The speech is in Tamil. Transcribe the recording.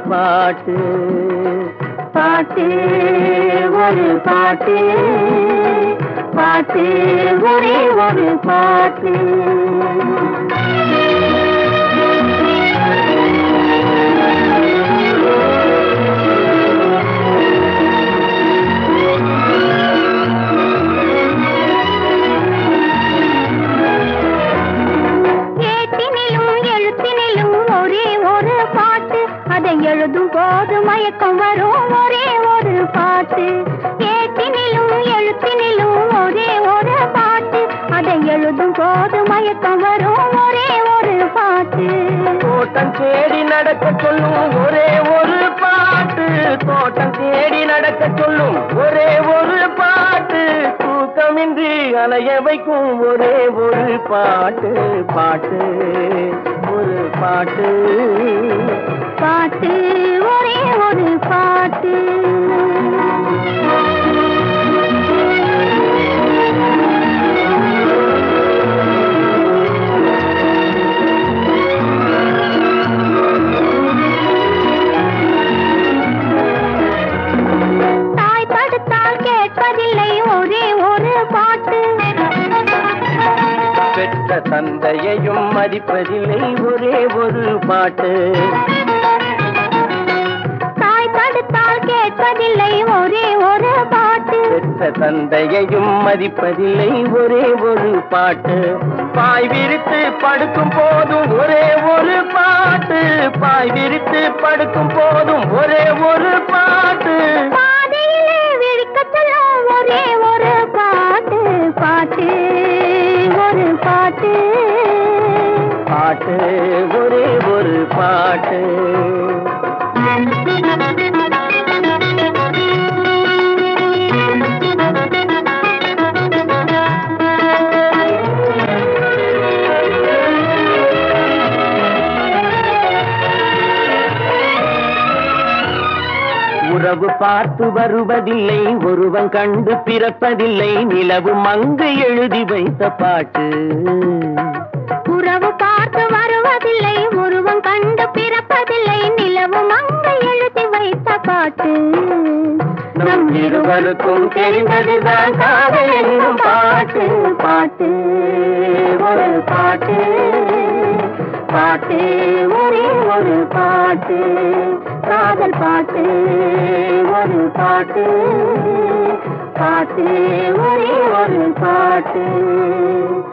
பாட்டு பாட்டு ஒரு பாட்டு பாட்டு ஒரே ஒரு பாட்டு ஏட்டினிலும் எழுத்தினிலும் ஒரே ஒரு பாட்டு அதை எழுதும் போது மயக்கம் வரும் ஒரே ஒரு பாட்டு ஏட்டினிலும் எழுத்தினிலும் ஒரே ஒரு பாட்டு அதை எழுதும் போது மயக்கம் வரும் ஒரே ஒரு பாட்டு தோட்டம் தேடி நடக்க சொல்லும் ஒரே ஒரு பாட்டு தோட்டம் தேடி நடக்க சொல்லும் ஒரே ஒரு பாட்டு தூக்கமின்றி அலைய வைக்கும் ஒரே ஒரு பாட்டு பாட்டு ஒரு பாட்டு பாட்டு ஒரே ஒரு பாட்டு தாய் படுத்தால் கேட்பதில்லை ஒரே ஒரு பாட்டு பெற்ற தந்தையையும் மதிப்பதில்லை ஒரே ஒரு பாட்டு தாய் படுத்தால் கேட்பதில்லை ஒரே ஒரு பாட்டு பெற்ற தந்தையையும் மதிப்பதில்லை ஒரே ஒரு பாட்டு பாய் விரித்து படுக்கும் போதும் ஒரே ஒரு பாட்டு பாய் விரித்து படுக்கும் போதும் ஒரே ஒரு பாட்டு பாதையிலே விழிக்கச் சொல்லும் ஒரே ஒரு பாட்டு பாட்டு ஒரு பாட்டு பாட்டு ஒரே ஒரு பாட்டு உறவு பார்த்து வருவதில்லை ஒருவன் கண்டு பிறப்பதில்லை நிலவு மங்கு எழுதி வைத்த பாட்டு உறவு பார்த்து வருவதில்லை உருவம் கண்டு பிறப்பதில்லை நிலவும் அங்கு எழுதி வைத்த பாட்டு நம் இருவருக்கும் தெரிந்ததுதான் காதல் என்னும் பாட்டு பாட்டு ஒரு பாட்டு பாட்டு ஒரே ஒரு பாட்டு காதல் பாட்டு ஒரு பாட்டு பாட்டு ஒரே ஒரு பாட்டு